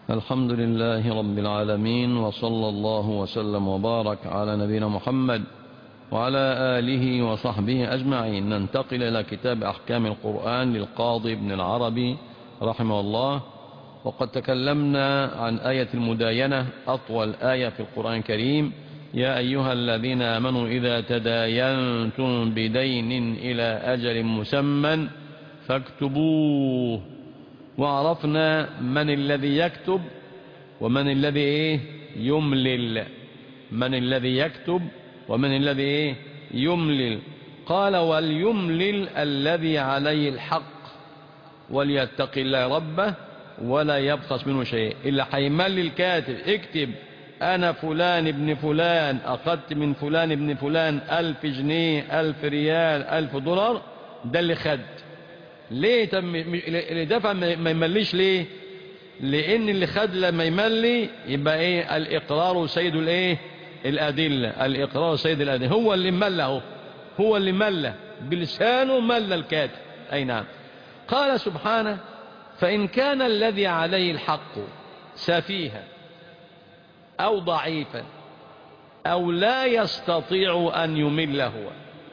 الحمد لله رب العالمين وصلى الله وسلم وبارك على نبينا محمد وعلى آله وصحبه أجمعين ننتقل إلى كتاب أحكام القرآن للقاضي ابن العربي رحمه الله وقد تكلمنا عن آية المداينة أطول آية في القرآن الكريم يا أيها الذين آمنوا إذا تداينتم بدين إلى أجل مسمى فاكتبوه وعرفنا من الذي يكتب ومن الذي إيه يملل من الذي يكتب ومن الذي إيه يملل قال وليملل الذي عليه الحق وليتق الله ربه ولا يبخس منه شيء اللي هيملل الكاتب اكتب أنا فلان ابن فلان أخذت من فلان ابن فلان ألف جنيه ألف ريال ألف دولار ده اللي خد ليه تم اللي دفع ما يمليش ليه لأن اللي خد لما يملي يبقى إيه الإقرار سيد الإيه الأدلة الإقرار سيد الأدلة هو اللي ملى هو هو اللي ملى بلسانه ملى الكاتب أي نعم قال سبحانه فإن كان الذي عليه الحق سفيها أو ضعيفا أو لا يستطيع أن يمل هو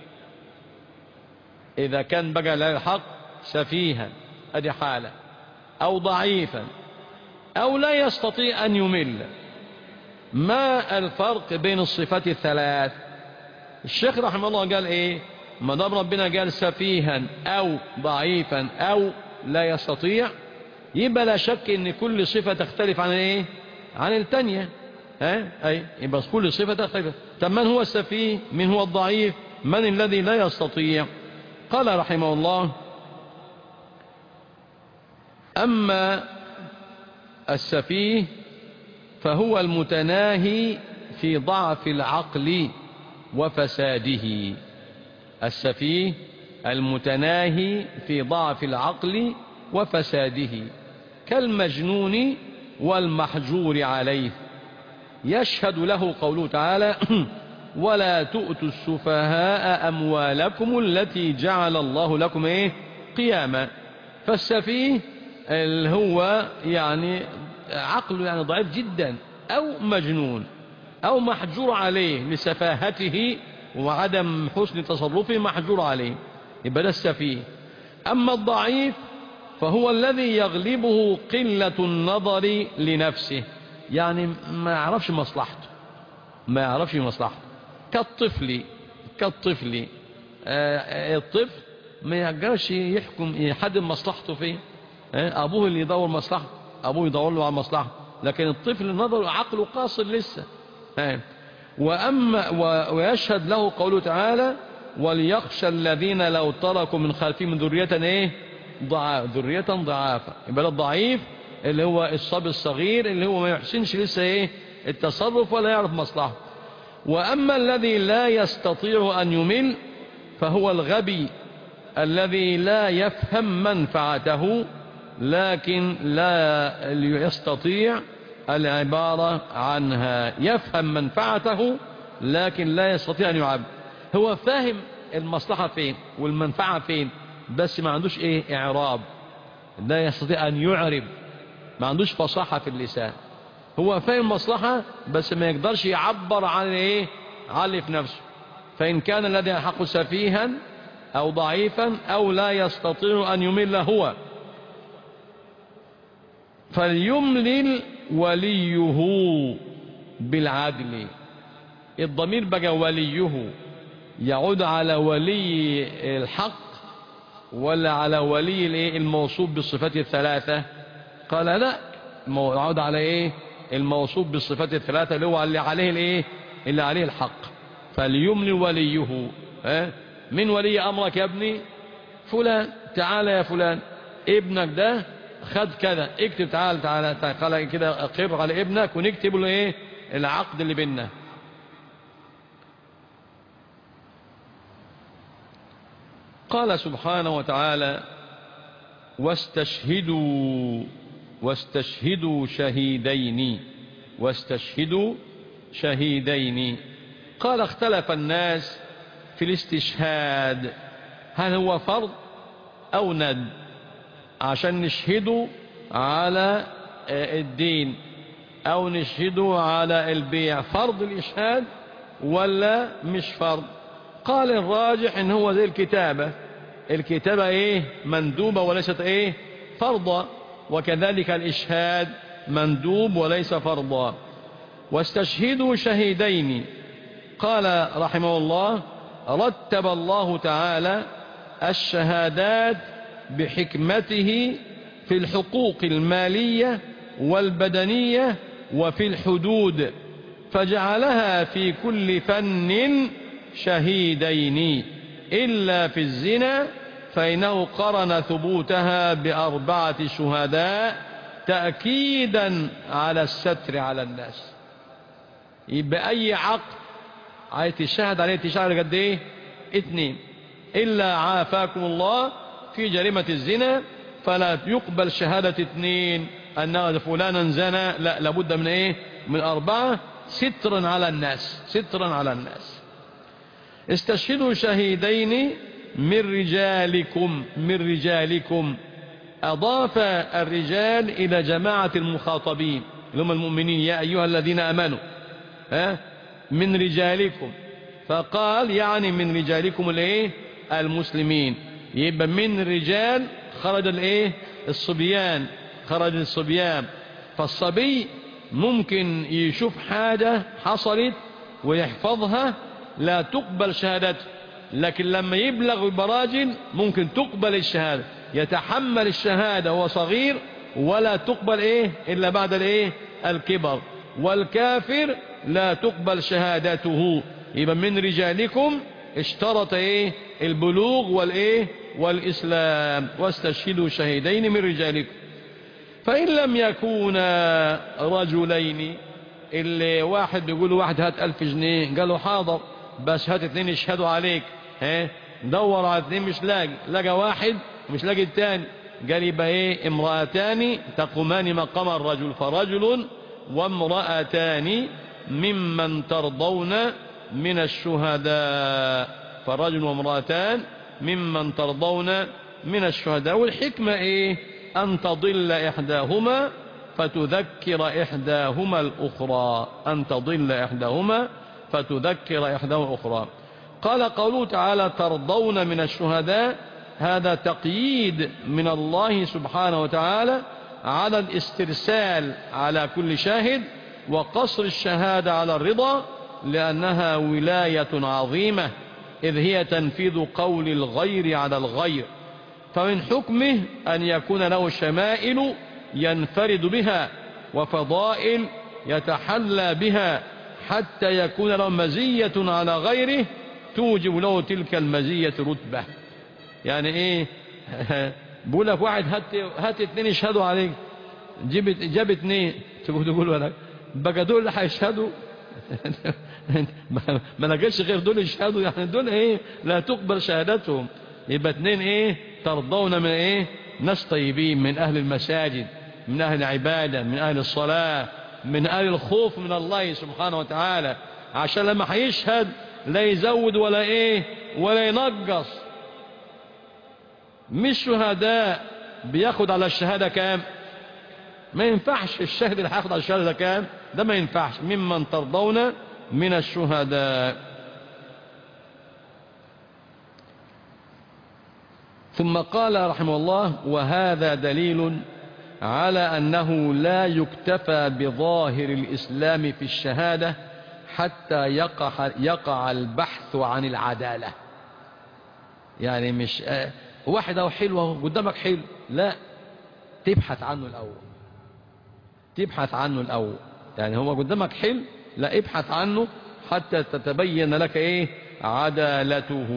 إذا كان بقى لا الحق سفيها أدي حالة أو ضعيفا أو لا يستطيع أن يمل ما الفرق بين الصفات الثلاث الشيخ رحمه الله قال إيه ما دام ربنا قال سفيها أو ضعيفا أو لا يستطيع يبقى لا شك ان كل صفة تختلف عن ايه عن التانية ها اي يبقى كل صفة تختلف طب من هو السفيه من هو الضعيف من الذي لا يستطيع قال رحمه الله أما السفيه فهو المتناهي في ضعف العقل وفساده السفيه المتناهي في ضعف العقل وفساده كالمجنون والمحجور عليه يشهد له قوله تعالى ولا تؤتوا السفهاء أموالكم التي جعل الله لكم إيه قياما فالسفيه اللي هو يعني عقله يعني ضعيف جدا أو مجنون أو محجور عليه لسفاهته وعدم حسن تصرفه محجور عليه يبقى ده السفيه أما الضعيف فهو الذي يغلبه قلة النظر لنفسه يعني ما يعرفش مصلحته ما يعرفش مصلحته كالطفل كالطفل آه الطفل ما يقدرش يحكم يحدد مصلحته فين آه أبوه اللي يدور مصلحته أبوه يدور له على مصلحته لكن الطفل نظر عقله قاصر لسه آه وأما ويشهد له قوله تعالى وليخشى الذين لو تركوا من خلفهم ذرية ايه ضعاف ذرية ضعافة يبقى الضعيف اللي هو الصبي الصغير اللي هو ما يحسنش لسه ايه التصرف ولا يعرف مصلحه وأما الذي لا يستطيع أن يمل فهو الغبي الذي لا يفهم منفعته لكن لا يستطيع العبارة عنها يفهم منفعته لكن لا يستطيع أن يعبر هو فاهم المصلحة فين والمنفعة فين بس ما عندوش ايه اعراب لا يستطيع ان يعرب ما عندوش فصاحة في اللسان هو فاهم مصلحة بس ما يقدرش يعبر عن ايه عن اللي في نفسه فإن كان الذي يحق سفيها أو ضعيفا أو لا يستطيع أن يمل هو فليملل وليه بالعدل الضمير بقى وليه يعود على ولي الحق ولا على ولي الموصوف بالصفات الثلاثة قال لا يعود على ايه الموصوف بالصفات الثلاثة اللي هو اللي عليه الايه اللي عليه الحق فليملي وليه ها من ولي امرك يا ابني فلان تعالى يا فلان ابنك ده خد كذا اكتب تعالى تعالى, تعالى كده اقر على ابنك ونكتب له ايه العقد اللي بيننا قال سبحانه وتعالى واستشهدوا واستشهدوا شهيدين واستشهدوا شهيدين قال اختلف الناس في الاستشهاد هل هو فرض أو ند عشان نشهدوا على الدين أو نشهده على البيع فرض الإشهاد ولا مش فرض قال الراجح إن هو زي الكتابة الكتابة إيه مندوبة وليست إيه فرضا وكذلك الإشهاد مندوب وليس فرضا واستشهدوا شهيدين قال رحمه الله رتب الله تعالى الشهادات بحكمته في الحقوق المالية والبدنية وفي الحدود فجعلها في كل فن شهيدين إلا في الزنا فإنه قرن ثبوتها بأربعة شهداء تأكيدا على الستر على الناس يبقى أي عقد عايز تشهد عليه تشهد قد إيه اثنين إلا عافاكم الله في جريمة الزنا فلا يقبل شهادة اثنين أن فلانا زنى لا لابد من إيه من أربعة سترا على الناس سترا على الناس استشهدوا شهيدين من رجالكم من رجالكم أضاف الرجال إلى جماعة المخاطبين اللي هم المؤمنين يا أيها الذين أمنوا ها من رجالكم فقال يعني من رجالكم الايه المسلمين يبقى من رجال خرج الايه الصبيان خرج الصبيان فالصبي ممكن يشوف حاجة حصلت ويحفظها لا تقبل شهادته لكن لما يبلغ البراجل ممكن تقبل الشهادة يتحمل الشهادة وهو صغير ولا تقبل ايه الا بعد الايه الكبر والكافر لا تقبل شهادته يبقى من رجالكم اشترط ايه البلوغ والايه والاسلام واستشهدوا شهيدين من رجالكم فان لم يكونا رجلين اللي واحد بيقول واحد هات ألف جنيه قالوا حاضر بس هات اتنين يشهدوا عليك ها دور على اتنين مش لاقي لقى واحد مش لاقي التاني قال يبقى ايه امرأتان تقومان مقام الرجل فرجل وامرأتان ممن ترضون من الشهداء فرجل وامرأتان ممن ترضون من الشهداء والحكمة ايه ان تضل احداهما فتذكر احداهما الاخرى ان تضل احداهما فتذكر احداهما الاخرى قال قوله تعالى ترضون من الشهداء هذا تقييد من الله سبحانه وتعالى على الاسترسال على كل شاهد وقصر الشهادة على الرضا لأنها ولاية عظيمة إذ هي تنفيذ قول الغير على الغير فمن حكمه أن يكون له شمائل ينفرد بها وفضائل يتحلى بها حتى يكون له مزية على غيره توجب له تلك المزية رتبة يعني ايه بقول لك واحد هات هات اتنين يشهدوا عليك جيب جاب اتنين تقول تقول لك بقى دول اللي هيشهدوا ما لقيتش غير دول يشهدوا يعني دول ايه لا تقبل شهادتهم يبقى اتنين ايه ترضون من ايه ناس طيبين من اهل المساجد من اهل العبادة من اهل الصلاة من اهل الخوف من الله سبحانه وتعالى عشان لما هيشهد لا يزود ولا ايه ولا ينقص مش شهداء بياخد على الشهادة كام ما ينفعش الشاهد اللي هياخد على الشهادة كام ده ما ينفعش ممن ترضون من الشهداء ثم قال رحمه الله وهذا دليل على أنه لا يكتفى بظاهر الإسلام في الشهادة حتى يقع, يقع البحث عن العدالة يعني مش واحد أو حلوة قدامك حلو لا تبحث عنه الأول تبحث عنه الأول يعني هو قدامك حلو لا ابحث عنه حتى تتبين لك ايه عدالته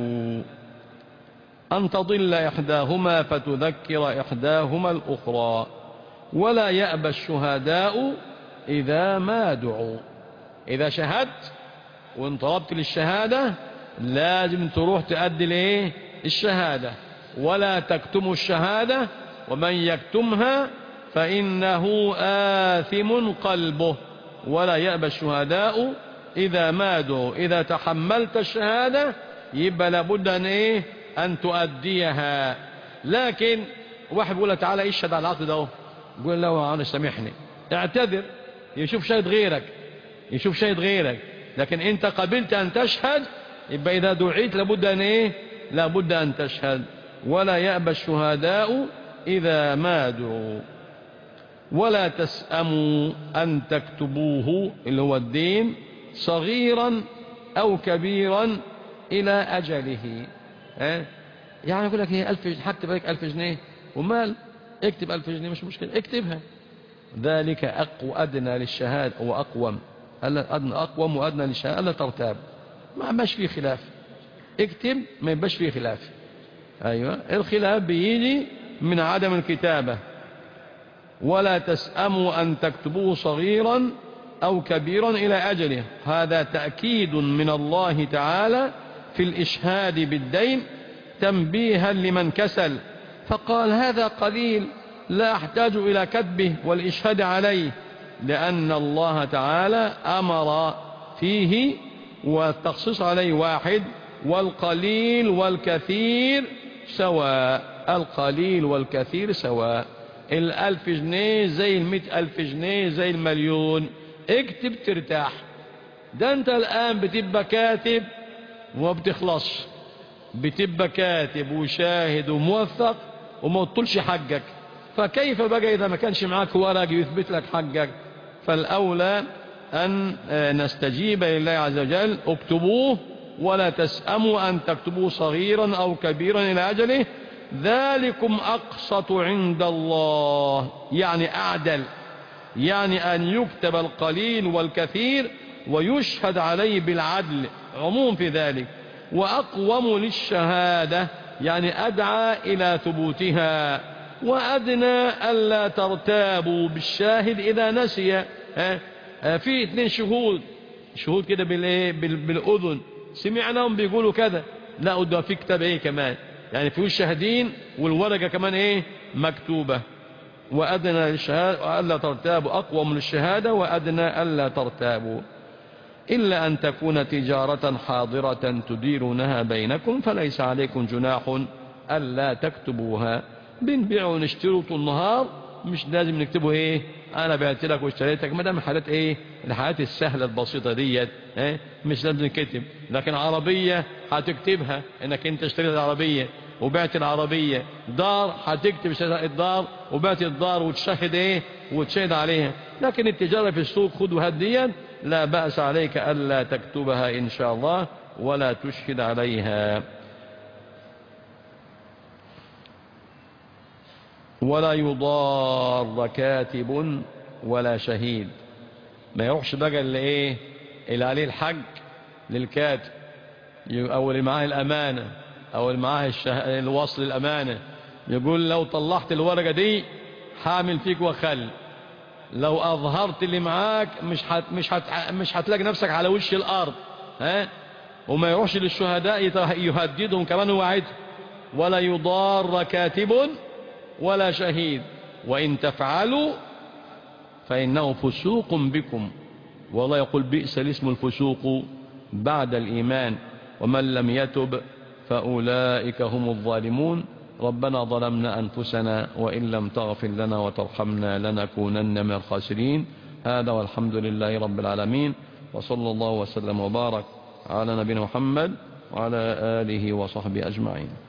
أن تضل إحداهما فتذكر إحداهما الأخرى ولا يأبى الشهداء إذا ما دعوا إذا شهدت وانطلبت للشهادة لازم تروح تأدي لإيه الشهادة ولا تكتم الشهادة ومن يكتمها فإنه آثم قلبه ولا يأبى الشهداء إذا مادوا إذا تحملت الشهادة يبقى لابد أن إيه أن تؤديها لكن واحد بيقول تعالى اشهد على العقد ده قول له أنا سامحني اعتذر يشوف شاهد غيرك يشوف شاهد غيرك لكن انت قبلت أن تشهد يبقى إذا دعيت لابد أن إيه لابد أن تشهد ولا يأبى الشهداء إذا ما دعوا ولا تسأموا أن تكتبوه اللي هو الدين صغيرا أو كبيرا إلى أجله اه؟ يعني يقول لك هي ألف هكتب لك ألف جنيه ومال اكتب ألف جنيه مش مشكلة اكتبها ذلك أقوى أدنى للشهادة وأقوم أدنى أقوم وأدنى للشهادة ألا ترتاب ما مش فيه خلاف اكتب ما يبقاش فيه خلاف أيوة الخلاف بيجي من عدم الكتابة ولا تسأموا أن تكتبوه صغيرا أو كبيرا إلى أجله هذا تأكيد من الله تعالى في الإشهاد بالدين تنبيها لمن كسل فقال هذا قليل لا أحتاج إلى كتبه والإشهاد عليه لأن الله تعالى أمر فيه والتخصيص عليه واحد والقليل والكثير سواء القليل والكثير سواء الألف جنيه زي المئة ألف جنيه زي المليون اكتب ترتاح ده انت الآن بتبقى كاتب وما بتخلصش بتبقى كاتب وشاهد وموثق وما تطولش حقك فكيف بقى إذا ما كانش معاك ورق يثبت لك حقك فالأولى أن نستجيب لله عز وجل اكتبوه ولا تسأموا أن تكتبوه صغيرا أو كبيرا إلى أجله ذلكم أقسط عند الله يعني أعدل يعني أن يكتب القليل والكثير ويشهد عليه بالعدل عموم في ذلك وأقوم للشهادة يعني أدعى إلى ثبوتها وأدنى ألا ترتابوا بالشاهد إذا نسي في اثنين شهود شهود كده بالأذن سمعناهم بيقولوا كذا لا ده في كتاب ايه كمان يعني في الشاهدين والورقة كمان ايه مكتوبة وأدنى للشهادة ألا ترتابوا أقوى من الشهادة وأدنى ألا ترتابوا إلا أن تكون تجارة حاضرة تديرونها بينكم فليس عليكم جناح ألا تكتبوها بنبيع ونشتري طول النهار مش لازم نكتبه ايه انا بعت لك واشتريتك ما دام حالات ايه الحالات السهله البسيطه ديت ايه مش لازم نكتب لكن عربيه هتكتبها انك انت اشتريت العربيه وبعت العربيه دار هتكتب الدار وبعت الدار وتشهد ايه وتشهد عليها لكن التجاره في السوق خد وهات ديت لا باس عليك الا تكتبها ان شاء الله ولا تشهد عليها ولا يضار كاتب ولا شهيد ما يروحش بقى اللي ايه اللي عليه الحق للكاتب او اللي معاه الامانه او اللي معاه الشه... الوصل الامانه يقول لو طلعت الورقه دي حامل فيك وخل لو اظهرت اللي معاك مش حت... مش حت... مش هتلاقي نفسك على وش الارض ها وما يروحش للشهداء يهددهم كمان وعدهم ولا يضار كاتب ولا شهيد وإن تفعلوا فإنه فسوق بكم والله يقول بئس الاسم الفسوق بعد الإيمان ومن لم يتب فأولئك هم الظالمون ربنا ظلمنا أنفسنا وإن لم تغفر لنا وترحمنا لنكونن من الخاسرين هذا والحمد لله رب العالمين وصلى الله وسلم وبارك على نبينا محمد وعلى آله وصحبه أجمعين